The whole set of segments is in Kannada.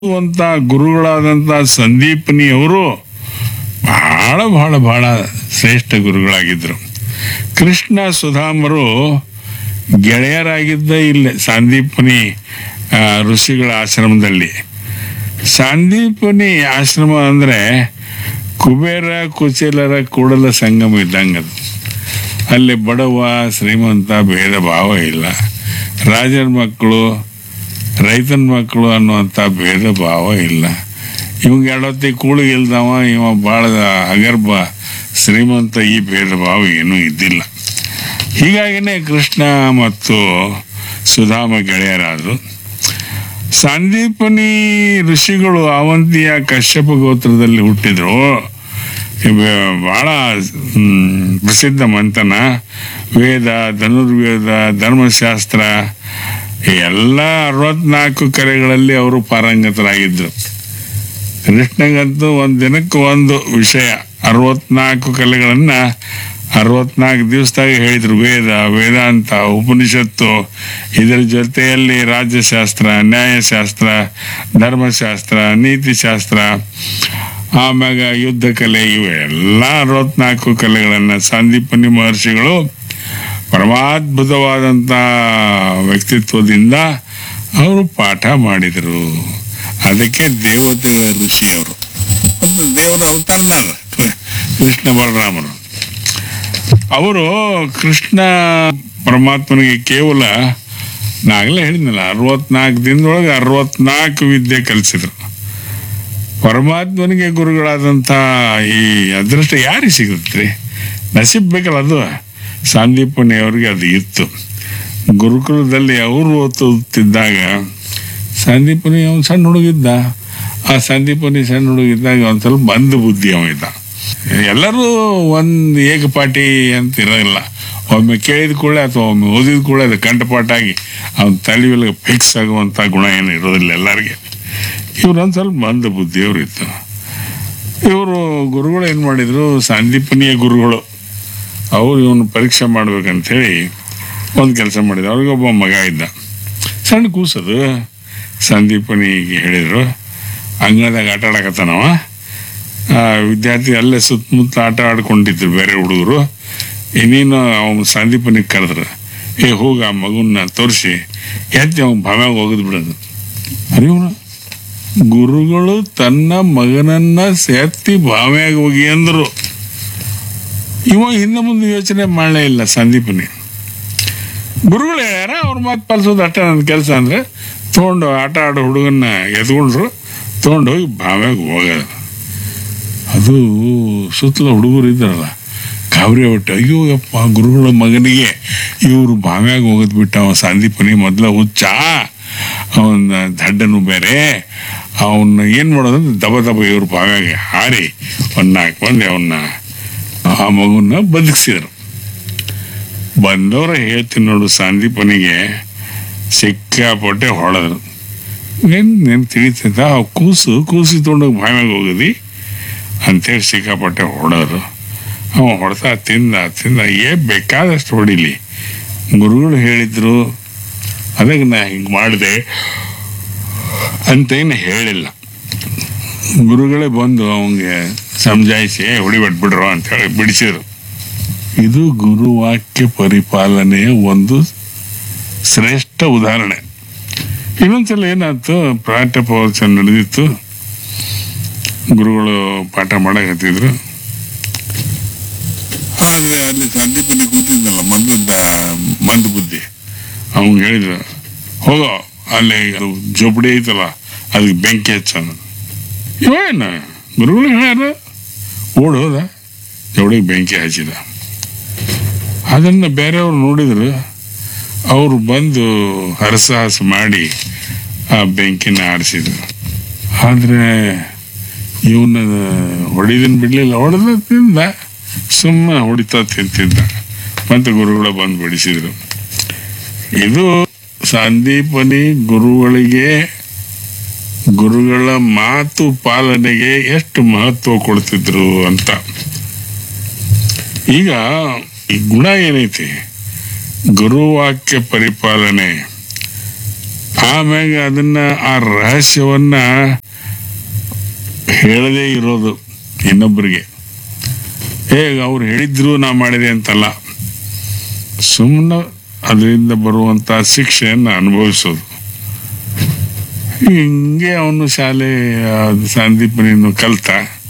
ಅಂತ ಗುರುಗಳಾದಂಥ ಸಂದೀಪನಿ ಅವರು ಬಹಳ ಬಹಳ ಬಹಳ ಶ್ರೇಷ್ಠ ಗುರುಗಳಾಗಿದ್ದರು ಕೃಷ್ಣ ಸುಧಾಮರು ಗೆಳೆಯರಾಗಿದ್ದ ಇಲ್ಲೇ ಸಂದೀಪನಿ ಆ, ಋಷಿಗಳ ಆಶ್ರಮದಲ್ಲಿ ಸಂದೀಪನಿ ಆಶ್ರಮ ಅಂದರೆ ಕುಬೇರ ಕುಚೇಲರ ಕೂಡಲ ಸಂಗಮ ಇದ್ದಂಗೆ ಅದು ಅಲ್ಲಿ ಬಡವ ಶ್ರೀಮಂತ ಭೇದ ಭಾವ ಇಲ್ಲ ರಾಜರ ಮಕ್ಕಳು ರೈತನ ಮಕ್ಕಳು ಅನ್ನುವಂಥ ಭೇದ ಭಾವ ಇಲ್ಲ ಇವಂಗೆ ಎರಡೊತ್ತಿ ಕೂಳು ಇಲ್ದವ ಇವ ಭಾಳ ಅಗರ್ಭ ಶ್ರೀಮಂತ ಈ ಭೇದ ಭಾವ ಏನೂ ಇದ್ದಿಲ್ಲ ಹೀಗಾಗಿನೇ ಕೃಷ್ಣ ಮತ್ತು ಸುಧಾಮ ಗೆಳೆಯರಾದರು ಸಂದೀಪನಿ ಋಷಿಗಳು ಅವಂತಿಯ ಕಶ್ಯಪ ಗೋತ್ರದಲ್ಲಿ ಹುಟ್ಟಿದ್ರು ಇವ ಬಹಳ ಹ್ಮ್, ಪ್ರಸಿದ್ಧ ಮಂಥನ ವೇದ ಧನುರ್ವೇದ ಧರ್ಮಶಾಸ್ತ್ರ ಈ ಎಲ್ಲ ಅರವತ್ನಾಲ್ಕು ಕರೆಗಳಲ್ಲಿ ಅವರು ಪಾರಂಗತರಾಗಿದ್ದರು ಕೃಷ್ಣಗಂತೂ ಒಂದು ದಿನಕ್ಕೆ ಒಂದು ವಿಷಯ ಅರವತ್ನಾಲ್ಕು ಕಲೆಗಳನ್ನ ಅರವತ್ನಾಲ್ಕು ದಿವಸದಾಗ ಹೇಳಿದ್ರು ವೇದ ವೇದಾಂತ ಉಪನಿಷತ್ತು ಇದರ ಜೊತೆಯಲ್ಲಿ ರಾಜ್ಯಶಾಸ್ತ್ರ ನ್ಯಾಯಶಾಸ್ತ್ರ ಧರ್ಮಶಾಸ್ತ್ರ ನೀತಿಶಾಸ್ತ್ರ ಆಮ್ಯಾಗ ಯುದ್ಧ ಕಲೆ ಇವೆಲ್ಲ ಅರವತ್ನಾಲ್ಕು ಕಲೆಗಳನ್ನು ಸಂದೀಪನಿ ಮಹರ್ಷಿಗಳು ಪರಮಾದ್ಭುತವಾದಂಥ ವ್ಯಕ್ತಿತ್ವದಿಂದ ಅವರು ಪಾಠ ಮಾಡಿದರು ಅದಕ್ಕೆ ದೇವತೆಗಳ ಋಷಿ ಅವರು ಒಂದು ದೇವರ ಅವತಾರನಾರ ಕೃಷ್ಣ ಬಲರಾಮರು ಅವರು ಕೃಷ್ಣ ಪರಮಾತ್ಮನಿಗೆ ಕೇವಲ ನಾಗಲೇ ಹೇಳಿದ್ನಲ್ಲ ಅರವತ್ನಾಲ್ಕು ದಿನದೊಳಗೆ ಅರವತ್ನಾಲ್ಕು ವಿದ್ಯೆ ಕಲಿಸಿದ್ರು ಪರಮಾತ್ಮನಿಗೆ ಗುರುಗಳಾದಂಥ ಈ ಅದೃಷ್ಟ ಯಾರಿಗೆ ಸಿಗುತ್ತೆ ನಸೀಬ್ ಬೇಕಲ್ಲ ಅದು ಸಂದೀಪನಿ ಅವ್ರಿಗೆ ಅದು ಇತ್ತು ಗುರುಕುಲದಲ್ಲಿ ಅವರು ಓದುತ್ತಿದ್ದಾಗ ಸಂದೀಪನಿ ಅವನು ಸಣ್ಣ ಹುಡುಗಿದ್ದ ಆ ಸಂದೀಪನಿ ಸಣ್ಣ ಹುಡುಗಿದ್ದಾಗ ಒಂದು ಸ್ವಲ್ಪ ಬಂದ ಬುದ್ಧಿ ಅವ ಇದ್ದ ಎಲ್ಲರೂ ಒಂದು ಏಕಪಾಟಿ ಅಂತ ಇರೋಲ್ಲ ಒಮ್ಮೆ ಕೇಳಿದ ಕೂಡಲೇ ಅಥವಾ ಒಮ್ಮೆ ಓದಿದ ಕೂಡಲೇ ಅದು ಕಂಠಪಾಠಾಗಿ ಅವನ ತಲೆಯೊಳಗೆ ಫಿಕ್ಸ್ ಆಗುವಂಥ ಗುಣ ಏನು ಇರೋದಿಲ್ಲ ಎಲ್ಲರಿಗೆ ಇವ್ರೊಂದು ಸ್ವಲ್ಪ ಮಂದ ಬುದ್ಧಿಯವರು ಇತ್ತು ಇವರು ಗುರುಗಳು ಏನು ಮಾಡಿದ್ರು ಸಂದೀಪನಿಯ ಗುರುಗಳು ಅವ್ರು ಇವನು ಪರೀಕ್ಷೆ ಮಾಡ್ಬೇಕಂತೇಳಿ ಒಂದು ಕೆಲಸ ಮಾಡಿದ್ರು ಅವ್ರಿಗೆ ಒಬ್ಬ ಮಗ ಇದ್ದ ಸಣ್ಣ ಕೂಸದು ಸಂದೀಪನಿಗೆ ಹೇಳಿದರು ಅಂಗಳದಾಗ ಆಟ ಆಡಕತ್ತಾನವ ಆ, ವಿದ್ಯಾರ್ಥಿ ಅಲ್ಲೇ ಸುತ್ತಮುತ್ತ ಆಟ ಆಡ್ಕೊಂಡಿದ್ರು ಬೇರೆ ಹುಡುಗರು ಇನ್ನೇನು ಅವನು ಸಂದೀಪನಿಗೆ ಕರೆದ್ರು ಏ ಹೋಗ ಆ ಮಗುನ ತೋರಿಸಿ ಎತ್ತಿ ಅವ್ನು ಭಾವ್ಯಾಗ ಹೋಗದ್ ಬಿಡೋದು ಅರಿವನ ಗುರುಗಳು ತನ್ನ ಮಗನನ್ನ ಎತ್ತಿ ಭಾವ್ಯಾಗ ಹೋಗಿ ಅಂದರು ಇವ ಹಿಂದೆ ಮುಂದೆ ಯೋಚನೆ ಮಾಡಲೇ ಇಲ್ಲ ಸಂದೀಪನಿ ಗುರುಗಳು ಹೇಳ್ಯಾರ ಅವ್ರ ಮಾತು ಪಾಲಿಸೋದು ಅಷ್ಟೇ ನನ್ನ ಕೆಲಸ ಅಂದ್ರೆ ತೊಗೊಂಡು ಆಟ ಆಡೋ ಹುಡುಗನ್ನ ಎತ್ಕೊಂಡ್ರು ತೊಗೊಂಡೋಗಿ ಭಾವ್ಯಾಗ ಹೋಗೋದು ಅದು ಸುತ್ತಲ ಹುಡುಗರು ಇದ್ದಾರಲ್ಲ ಗಾಬರಿ ಒಟ್ಟು ಅಯ್ಯೋ ಯಪ್ಪ ಗುರುಗಳ ಮಗನಿಗೆ ಇವರು ಬಾವ್ಯಾಗ ಹೋಗೋದು ಬಿಟ್ಟ ಅವ ಸಂದೀಪನಿ ಮೊದಲ ಹುಚ್ಚ ಅವನ ದಡ್ಡನು ಬೇರೆ ಅವನ್ನ ಏನು ಮಾಡೋದಂದ್ರೆ ದಬ ದಬ ಇವ್ರು ಬಾವ್ಯಾಗ ಹಾರಿ ಒಂದು ನಾಲ್ಕು ಮಂದಿ ಅವನ್ನ ಆ ಮಗುನ ಬದುಕಿಸಿದ್ರು ಬಂದವರ ಹೇಳ್ತೀನಿ ನೋಡು ಸಂದೀಪನಿಗೆ ಸಿಕ್ಕಾಪಟ್ಟೆ ಹೊಡೆದ್ರು ಏನು ನೆನ್ ತಿಳಿತೈತ ಆ ಕೂಸು ಕೂಸಿ ತೊಗೊಂಡೋಗಿ ಬಾವ್ಯಾಗ ಹೋಗದಿ ಅಂತೇಳಿ ಸಿಕ್ಕಾಪಟ್ಟೆ ಹೊಡೆದ್ರು ಅವ ಹೊಡೆತ ತಿಂದ ತಿಂದ ಏ ಬೇಕಾದಷ್ಟು ಹೊಡಿಲಿ ಗುರುಗಳು ಹೇಳಿದ್ರು ಅದಕ್ಕೆ ನಾ ಹಿಂಗೆ ಮಾಡಿದೆ ಅಂತೇನು ಹೇಳಿಲ್ಲ ಗುರುಗಳೇ ಬಂದು ಅವನಿಗೆ ಸಮಜಾಯಿಸಿ "ಏ, ಹೊಡಿಬಿಟ್ಬಿಡ್ರು ಅಂತೇಳಿ ಬಿಡಿಸಿದ್ರು ಇದು ಗುರುವಾಕ್ಯ ಪರಿಪಾಲನೆಯ ಒಂದು ಶ್ರೇಷ್ಠ ಉದಾಹರಣೆ ಇನ್ನೊಂದ್ಸಲ ಏನಾಯ್ತು ಪಾಠ ಪ್ರವಚನ ನಡೆದಿತ್ತು ಗುರುಗಳು ಪಾಠ ಮಾಡಕತ್ತಿದ್ರು ಆದ್ರೆ ಅಲ್ಲಿ ಸಂದೀಪನಿ ಕೂತಿದ್ದಲ್ಲ ಮೊದ್ಲದ ಮಂದ ಬುದ್ಧಿ ಅವ್ನು ಹೇಳಿದ್ರು ಹೋಗೋ ಅಲ್ಲಿ ಅದು ಜೋಪಡಿ ಐತಲ್ಲ ಅದಕ್ಕೆ ಬೆಂಕಿ ಹಚ್ಚ ಇವೇನ ಗುರುಗಳು ಹೇಳ್ಯಾರ ಓಡ್ ಹೋದ ಜೋಡಿಗೆ ಬೆಂಕಿ ಹಚ್ಚಿದ ಅದನ್ನ ಬೇರೆಯವ್ರು ನೋಡಿದ್ರು ಅವರು ಬಂದು ಹರಸಾಹಸ ಮಾಡಿ ಆ ಬೆಂಕಿನ ಆರಿಸಿದ್ರು ಆದ್ರೆ ಇವನ ಹೊಡಿದನ್ ಬಿಡ್ಲಿಲ್ಲ ಹೊಡೆದ ತಿಂದ ಸುಮ್ಮನೆ ಹೊಡಿತಾ ತಿಂತಿದ್ದ ಮತ್ತೆ ಗುರುಗಳು ಬಂದು ಬಿಡಿಸಿದ್ರು ಇದು ಸಂದೀಪನಿ ಗುರುಗಳಿಗೆ ಗುರುಗಳ ಮಾತು ಪಾಲನೆಗೆ ಎಷ್ಟು ಮಹತ್ವ ಕೊಡ್ತಿದ್ರು ಅಂತ ಈಗ ಈ ಗುಣ ಏನೈತಿ ಗುರುವಾಕ್ಯ ಪರಿಪಾಲನೆ ಆಮ್ಯಾಗ ಅದನ್ನ ಆ ರಹಸ್ಯವನ್ನ ಹೇಳದೇ ಇರೋದು ಇನ್ನೊಬ್ಬರಿಗೆ ಹೇಗ ಅವ್ರು ಹೇಳಿದ್ರು ನಾ ಮಾಡಿದೆ ಅಂತಲ್ಲ ಸುಮ್ಮನೆ ಅದರಿಂದ ಬರುವಂತ ಶಿಕ್ಷೆಯನ್ನ ಅನುಭವಿಸೋದು ಹಿಂಗೆ ಅವನು ಶಾಲೆ ಆ, ಸಂದೀಪನಿನ್ನು ಕಲ್ತ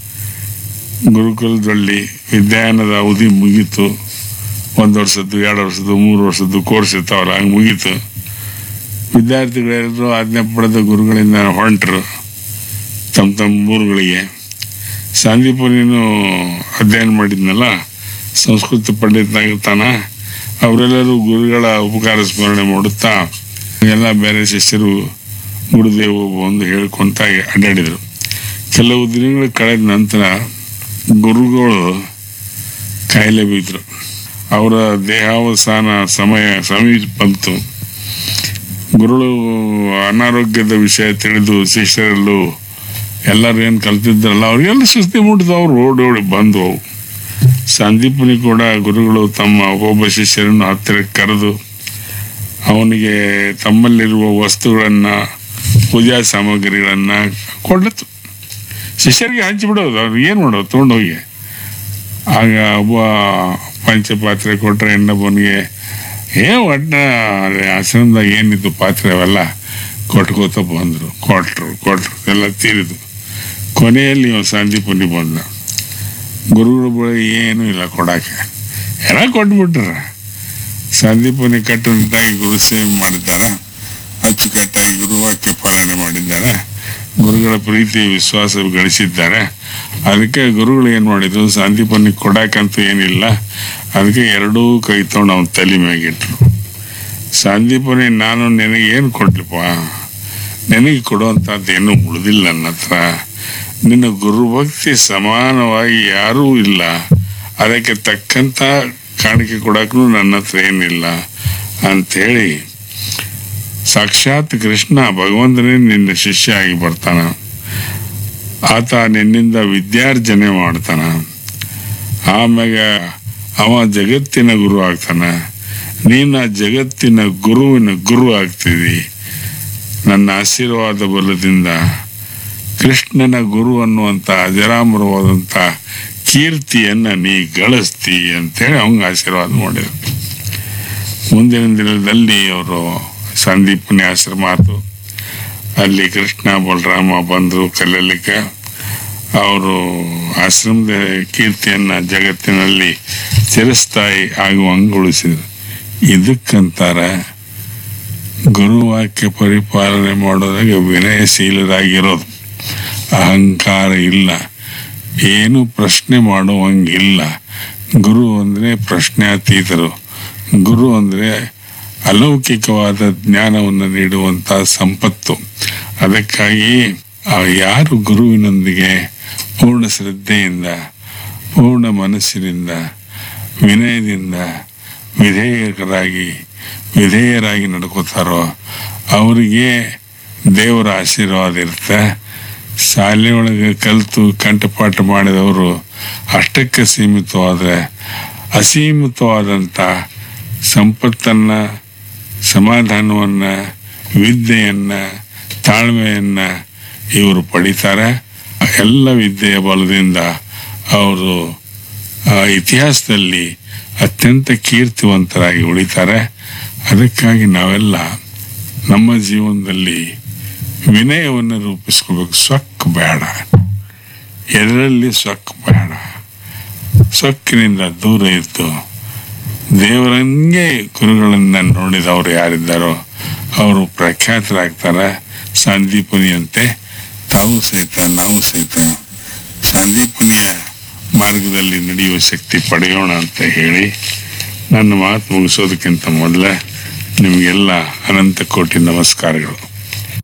ಗುರುಕುಲದಲ್ಲಿ ವಿದ್ಯಾಯನದ ಅವಧಿ ಮುಗೀತು ಒಂದು ವರ್ಷದ್ದು ಎರಡು ವರ್ಷದ್ದು ಮೂರು ವರ್ಷದ್ದು ಕೋರ್ಸ್ ಇರ್ತಾವಲ್ಲ ಹಂಗೆ ಮುಗೀತು ವಿದ್ಯಾರ್ಥಿಗಳೆಲ್ಲರೂ ಆಜ್ಞೆ ಪಡೆದ ಗುರುಗಳಿಂದ ಹೊಂಟರು ತಮ್ಮ ತಮ್ಮ ಊರುಗಳಿಗೆ ಸಂದೀಪ ನೀನು ಅಧ್ಯಯನ ಮಾಡಿದ್ನಲ್ಲ ಸಂಸ್ಕೃತ ಪಂಡಿತನಾಗಿರ್ತಾನ ಅವರೆಲ್ಲರೂ ಗುರುಗಳ ಉಪಕಾರ ಸ್ಮರಣೆ ಮಾಡುತ್ತಾ ಎಲ್ಲ ಬೇರೆ ಶಿಷ್ಯರು ಗುರುದೇವು ಬಂದು ಹೇಳ್ಕೊಂತ ಅಡ್ಡಾಡಿದರು ಕೆಲವು ದಿನಗಳು ಕಳೆದ ನಂತರ ಗುರುಗಳು ಕಾಯಿಲೆ ಬಿದ್ದರು ಅವರ ದೇಹಾವಸಾನ ಸಮಯ ಸಮೀಪ ಬಂತು ಗುರುಗಳು ಅನಾರೋಗ್ಯದ ವಿಷಯ ತಿಳಿದು ಶಿಷ್ಯರಲ್ಲೂ ಎಲ್ಲರೂ ಏನು ಕಲ್ತಿದ್ರಲ್ಲ ಅವ್ರಿಗೆಲ್ಲ ಸುಸ್ತಿ ಮುಟ್ಟಿದ್ದು ಅವ್ರು ಓಡಿ ಓಡಿ ಬಂದು ಸಂದೀಪನಿಗೆ ಕೂಡ ಗುರುಗಳು ತಮ್ಮ ಒಬ್ಬೊಬ್ಬ ಶಿಷ್ಯರನ್ನು ಹತ್ತಿರಕ್ಕೆ ಕರೆದು ಅವನಿಗೆ ತಮ್ಮಲ್ಲಿರುವ ವಸ್ತುಗಳನ್ನ ಪೂಜಾ ಸಾಮಗ್ರಿಗಳನ್ನ ಕೊಡ್ಲತ್ತು ಶಿಷ್ಯರಿಗೆ ಹಂಚಿಬಿಡೋದು ಅವ್ರು ಏನು ಮಾಡೋದು ತೊಗೊಂಡೋಗಿ ಆಗ ಒಬ್ಬ ಪಂಚಪಾತ್ರೆ ಕೊಟ್ರೆ ಇನ್ನೊಬ್ಬನಿಗೆ ಏ ಒಟ್ಟ ಆಶ್ರಮದಾಗ ಏನಿತ್ತು ಪಾತ್ರೆ ಅವೆಲ್ಲ ಕೊಟ್ಕೋತ ಬಂದರು ಕೊಟ್ರು ಕೊಟ್ರು ಎಲ್ಲ ತೀರಿದು ಕೊನೆಯಲ್ಲಿ ಇವ ಸಂದೀಪನಿ ಬಂದ ಗುರುಗಳ ಬಳಿ ಏನೂ ಇಲ್ಲ ಕೊಡಾಕೆ ಎಲ್ಲ ಕೊಟ್ಬಿಟ್ರ ಸಂದೀಪನಿ ಕಟ್ಟುನಿಟ್ಟಾಗಿ ಗುರು ಸೇವೆ ಮಾಡಿದ್ದಾರೆ ಅಚ್ಚುಕಟ್ಟಾಗಿ ಗುರುವಾಕ್ಯ ಪಾಲನೆ ಮಾಡಿದ್ದಾರೆ ಗುರುಗಳ ಪ್ರೀತಿ ವಿಶ್ವಾಸ ಗಳಿಸಿದ್ದಾರೆ ಅದಕ್ಕೆ ಗುರುಗಳು ಏನ್ ಮಾಡಿದ್ರು ಸಂದೀಪನಿಗೆ ಕೊಡಾಕಂತೂ ಏನಿಲ್ಲ ಅದಕ್ಕೆ ಎರಡೂ ಕೈ ತಗೊಂಡು ಅವನ ತಲೆ ಮ್ಯಾಗಿಟ್ರು ಸಂದೀಪನಿ ನಾನು ನಿನಗೆ ಏನು ಕೊಡ್ಲಿಪ್ಪ ನಿನಗೆ ಕೊಡುವಂಥದ್ದು ಏನೂ ಉಳಿದಿಲ್ಲ ನನ್ನ ಹತ್ರ ನಿನ್ನ ಗುರುಭಕ್ತಿ ಸಮಾನವಾಗಿ ಯಾರೂ ಇಲ್ಲ ಅದಕ್ಕೆ ತಕ್ಕಂತ ಕಾಣಿಕೆ ಕೊಡಕ್ಕೂ ನನ್ನ ಹತ್ರ ಏನಿಲ್ಲ ಅಂಥೇಳಿ ಸಾಕ್ಷಾತ್ ಕೃಷ್ಣ ಭಗವಂತನೇ ನಿನ್ನ ಶಿಷ್ಯ ಆಗಿ ಬರ್ತಾನ ಆತ ನಿನ್ನಿಂದ ವಿದ್ಯಾರ್ಜನೆ ಮಾಡ್ತಾನ ಆಮ್ಯಾಗ ಅವ ಜಗತ್ತಿನ ಗುರು ಆಗ್ತಾನ ನೀನು ಆ ಜಗತ್ತಿನ ಗುರುವಿನ ಗುರು ಆಗ್ತಿದಿ ನನ್ನ ಆಶೀರ್ವಾದ ಬಲದಿಂದ ಕೃಷ್ಣನ ಗುರು ಅನ್ನುವಂಥ ಅಜರಾಮರವಾದಂಥ ಕೀರ್ತಿಯನ್ನ ನೀ ಗಳಿಸ್ತಿ ಅಂತೇಳಿ ಅವಂಗ ಆಶೀರ್ವಾದ ಮಾಡಿದ್ರು ಮುಂದಿನ ದಿನದಲ್ಲಿ ಅವರು ಸಂದೀಪನಿ ಆಶ್ರಮ ಆತು ಅಲ್ಲಿ ಕೃಷ್ಣ ಬಲರಾಮ ಬಂದರು ಕಲಿಯಲಿಕ್ಕೆ ಅವರು ಆಶ್ರಮದ ಕೀರ್ತಿಯನ್ನ ಜಗತ್ತಿನಲ್ಲಿ ಚಿರಸ್ಥಾಯಿ ಆಗುವಂಗೊಳಿಸಿದ್ರು ಇದಕ್ಕಂತಾರ ಗುರುವಾಕ್ಯ ಪರಿಪಾಲನೆ ಮಾಡೋದಾಗ ವಿನಯಶೀಲರಾಗಿರೋದು ಅಹಂಕಾರ ಇಲ್ಲ ಏನು ಪ್ರಶ್ನೆ ಮಾಡುವಂಗಿಲ್ಲ ಗುರು ಅಂದ್ರೆ ಪ್ರಶ್ನಾತೀತರು ಗುರು ಅಂದ್ರೆ ಅಲೌಕಿಕವಾದ ಜ್ಞಾನವನ್ನು ನೀಡುವಂತ ಸಂಪತ್ತು ಅದಕ್ಕಾಗಿ ಆ ಯಾರು ಗುರುವಿನೊಂದಿಗೆ ಪೂರ್ಣ ಶ್ರದ್ಧೆಯಿಂದ ಪೂರ್ಣ ಮನಸ್ಸಿನಿಂದ ವಿನಯದಿಂದ ವಿಧೇಯಕರಾಗಿ ವಿಧೇಯರಾಗಿ ನಡ್ಕೋತಾರೋ ಅವರಿಗೆ ದೇವರ ಆಶೀರ್ವಾದ ಇರುತ್ತೆ ಶಾಲೆ ಒಳಗೆ ಕಲಿತು ಕಂಠಪಾಠ ಮಾಡಿದವರು ಅಷ್ಟಕ್ಕೆ ಸೀಮಿತವಾದರೆ ಅಸೀಮಿತವಾದಂಥ ಸಂಪತ್ತನ್ನ ಸಮಾಧಾನವನ್ನ ವಿದ್ಯೆಯನ್ನ ತಾಳ್ಮೆಯನ್ನ ಇವರು ಪಡಿತಾರೆ ಎಲ್ಲ ವಿದ್ಯೆಯ ಬಲದಿಂದ ಅವರು ಆ, ಇತಿಹಾಸದಲ್ಲಿ ಅತ್ಯಂತ ಕೀರ್ತಿವಂತರಾಗಿ ಉಳಿತಾರೆ ಅದಕ್ಕಾಗಿ ನಾವೆಲ್ಲ ನಮ್ಮ ಜೀವನದಲ್ಲಿ ವಿನಯವನ್ನು ರೂಪಿಸ್ಕೋಬೇಕು ಸೊಕ್ಕು ಬೇಡ ಎದರಲ್ಲಿ ಸೊಕ್ಕು ಬೇಡ ಸೊಕ್ಕಿನಿಂದ ದೂರ ಇದ್ದು ದೇವರಂಗೆ ಗುರುಗಳನ್ನ ನೋಡಿದವರು ಯಾರಿದ್ದಾರೋ ಅವರು ಪ್ರಖ್ಯಾತರಾಗ್ತಾರೆ ಸಂದೀಪನಿಯಂತೆ ತಾವು ಸಹಿತ ನಾವು ಸಹಿತ ಸಂದೀಪನಿಯ ಮಾರ್ಗದಲ್ಲಿ ನಡೆಯುವ ಶಕ್ತಿ ಪಡೆಯೋಣ ಅಂತ ಹೇಳಿ ನನ್ನ ಮಾತು ಮುಗಿಸೋದಕ್ಕಿಂತ ಮೊದಲೇ ನಿಮಗೆಲ್ಲ ಅನಂತ ಕೋಟಿ ನಮಸ್ಕಾರಗಳು